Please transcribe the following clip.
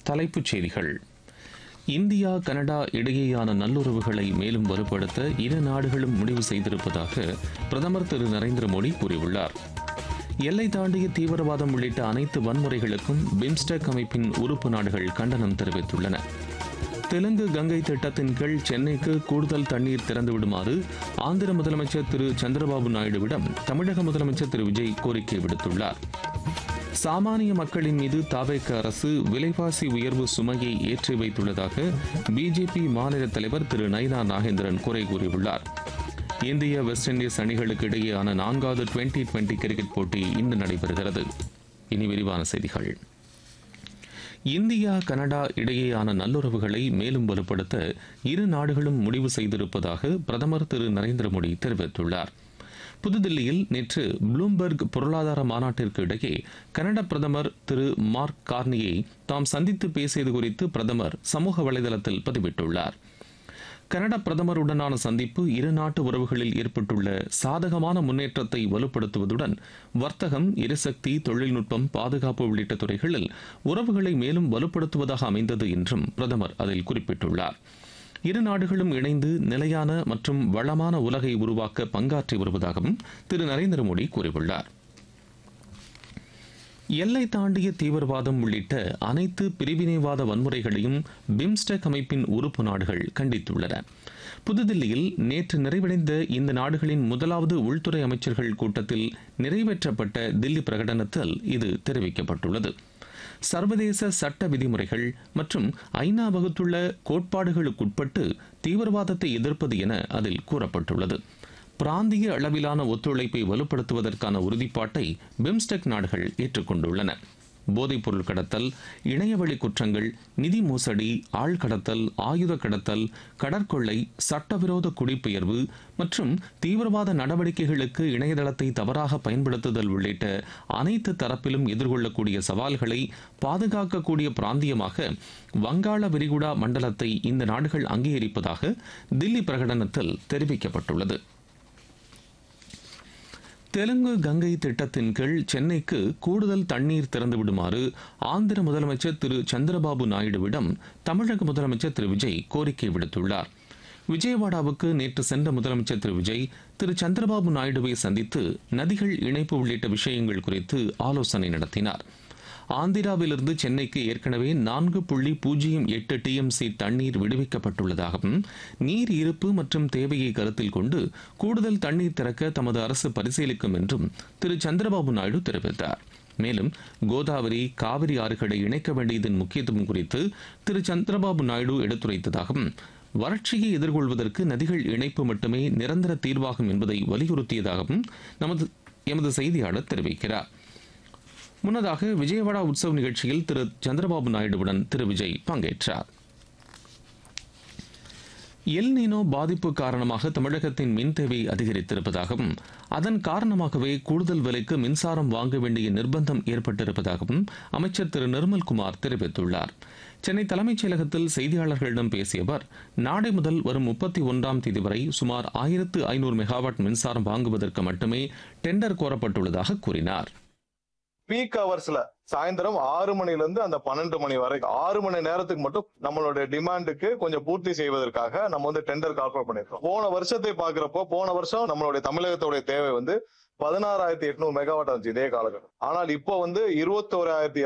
தலைப்புச் செய்திகள் India Canada இடையேயான நல்லுறவுகளை மேலும் வலுப்படுத்த இரு நாடுகளும் முடிவு செய்திருப்பதாக பிரதமர் திரு நரேந்திர மோடி கூறியுள்ளார் எல்லை தாண்டிய தீவிரவாதம் உள்ளிட்ட அனைத்து வன்முறைகளுக்கும் பிம்ஸ்டெக் அமைப்பின் உறுப்பு நாடுகள் கண்டனம் தெரிவித்துள்ளன தெலுங்கு கங்கை திட்டத்தின் கீழ் சென்னைக்கு கூடுதல் தண்ணீர் திறந்துவிடுமாறு ஆந்திர முதலமைச்சர் திரு சந்திரபாபு நாயுடுவிடம் தமிழக முதலமைச்சர் திரு விஜய் கோரிக்கை விடுத்துள்ளார் சாமானிய மக்களின் மீது தாவேக்க அரசு விலைவாசி உயர்வு சுமையை ஏற்றி வைத்துள்ளதாக பிஜேபி மாநில தலைவர் திரு நைனா நாகேந்திரன் குறை கூறியுள்ளார் இந்திய வெஸ்ட் இண்டீஸ் அணிகளுக்கு இடையேயான நான்காவது டுவெண்டி டுவெண்டி கிரிக்கெட் போட்டி இன்று நடைபெறுகிறது இனி விரிவான செய்திகள் இந்தியா கனடா இடையேயான நல்லுறவுகளை மேலும் வலுப்படுத்த இரு நாடுகளும் முடிவு செய்திருப்பதாக பிரதமர் திரு நரேந்திர மோடி தெரிவித்துள்ளார் புதுதில்லியில் நேற்று ப்ளூம்பெர்க் பொருளாதார மாநாட்டிற்கு இடையே கனடா பிரதமர் திரு மார்க் கார்னியை தாம் சந்தித்து பேசியது குறித்து பிரதமர் சமூக வலைதளத்தில் பதிவிட்டுள்ளார் கனடா பிரதமருடனான சந்திப்பு இரு நாட்டு உறவுகளில் ஏற்பட்டுள்ள சாதகமான முன்னேற்றத்தை வலுப்படுத்துவதுடன் வர்த்தகம் எரிசக்தி தொழில்நுட்பம் பாதுகாப்பு உள்ளிட்ட துறைகளில் உறவுகளை மேலும் வலுப்படுத்துவதாக அமைந்தது என்றும் பிரதமர் அதில் குறிப்பிட்டுள்ளார் இரு நாடுகளும் இணைந்து நிலையான மற்றும் வளமான உலகை உருவாக்க பங்காற்றி வருவதாகவும் திரு நரேந்திர மோடி கூறியுள்ளார் எல்லை தாண்டிய தீவிரவாதம் உள்ளிட்ட அனைத்து பிரிவினைவாத வன்முறைகளையும் பிம்ஸ்டெக் அமைப்பின் உறுப்பு நாடுகள் கண்டித்துள்ளன புதுதில்லியில் நேற்று நிறைவடைந்த இந்த நாடுகளின் முதலாவது உள்துறை அமைச்சர்கள் கூட்டத்தில் நிறைவேற்றப்பட்ட தில்லி பிரகடனத்தில் இது தெரிவிக்கப்பட்டுள்ளது சர்வதேச சட்ட விதிமுறைகள் மற்றும் ஐநா வகுத்துள்ள கோட்பாடுகளுக்குட்பட்டு தீவிரவாதத்தை எதிர்ப்பது என அதில் கூறப்பட்டுள்ளது பிராந்திய அளவிலான ஒத்துழைப்பை வலுப்படுத்துவதற்கான உறுதிப்பாட்டை பிம்ஸ்டெக் நாடுகள் ஏற்றுக்கொண்டுள்ளன போதைப்பொருள் கடத்தல் இணையவழி குற்றங்கள் நிதி மோசடி ஆள் கடத்தல் ஆயுத கடத்தல் கடற்கொள்ளை சட்டவிரோத குடிபெயர்வு மற்றும் தீவிரவாத நடவடிக்கைகளுக்கு இணையதளத்தை தவறாக பயன்படுத்துதல் உள்ளிட்ட அனைத்து தரப்பிலும் எதிர்கொள்ளக்கூடிய சவால்களை பாதுகாக்கக்கூடிய பிராந்தியமாக வங்காள விரிகுடா மண்டலத்தை இந்த நாடுகள் அங்கீகரிப்பதாக தில்லி பிரகடனத்தில் தெரிவிக்கப்பட்டுள்ளது தெலுங்கு கங்கை திட்டத்தின் கீழ் சென்னைக்கு கூடுதல் தண்ணீர் திறந்துவிடுமாறு ஆந்திர முதலமைச்சர் திரு சந்திரபாபு நாயுடுவிடம் தமிழக முதலமைச்சர் திரு விஜய் கோரிக்கை விடுத்துள்ளார் விஜயவாடாவுக்கு நேற்று சென்ற முதலமைச்சர் திரு விஜய் திரு சந்திரபாபு நாயுடுவை சந்தித்து நதிகள் இணைப்பு உள்ளிட்ட விஷயங்கள் குறித்து ஆலோசனை நடத்தினார் ஆந்திராவிலிருந்து சென்னைக்கு ஏற்கனவே நான்கு புள்ளி பூஜ்ஜியம் எட்டு டிஎம்சி தண்ணீர் விடுவிக்கப்பட்டுள்ளதாகவும் நீர் இருப்பு மற்றும் தேவையை கருத்தில் கொண்டு கூடுதல் தண்ணீர் திறக்க தமது அரசு பரிசீலிக்கும் என்றும் திரு சந்திரபாபு நாயுடு தெரிவித்தார் மேலும் கோதாவரி காவிரி ஆறுகளை இணைக்க வேண்டியதன் முக்கியத்துவம் குறித்து திரு சந்திரபாபு நாயுடு எடுத்துரைத்ததாகவும் வறட்சியை எதிர்கொள்வதற்கு நதிகள் இணைப்பு மட்டுமே நிரந்தர தீர்வாகும் என்பதை வலியுறுத்தியதாகவும் நமது எமது செய்தியாளர் தெரிவிக்கிறார் முன்னதாக விஜயவாடா உற்சவ் நிகழ்ச்சியில் திரு சந்திரபாபு நாயுடுவுடன் திரு விஜய் பங்கேற்றார் எல் நீனோ பாதிப்பு காரணமாக தமிழகத்தின் மின் தேவை அதிகரித்திருப்பதாகவும் அதன் காரணமாகவே கூடுதல் விலைக்கு மின்சாரம் வாங்க வேண்டிய நிர்பந்தம் ஏற்பட்டிருப்பதாகவும் அமைச்சர் திரு நிர்மல்குமார் தெரிவித்துள்ளார் சென்னை தலைமைச் செயலகத்தில் செய்தியாளர்களிடம் பேசிய அவர் நாளை முதல் வரும் முப்பத்தி ஒன்றாம் தேதி வரை சுமார் ஆயிரத்து ஐநூறு மெகாவாட் மின்சாரம் வாங்குவதற்கு மட்டுமே டெண்டர் கோரப்பட்டுள்ளதாக கூறினார் பீக் ஹவர்ஸ்ல சாயந்தரம் ஆறு மணில இருந்து அந்த பன்னெண்டு மணி வரை ஆறு மணி நேரத்துக்கு மட்டும் நம்மளுடைய டிமாண்டுக்கு கொஞ்சம் பூர்த்தி செய்வதற்காக நம்ம வந்து டெண்டர் கால்குலேட் பண்ணிருக்கோம் போன வருஷத்தை பாக்குறப்போ போன வருஷம் நம்மளுடைய தமிழகத்துடைய தேவை வந்து பதினாறாயிரத்தி எட்நூறு மெகாவாட் இருந்துச்சு இதே காலகட்டம் ஆனால் இப்போ வந்து இருபத்தோராயிரத்தி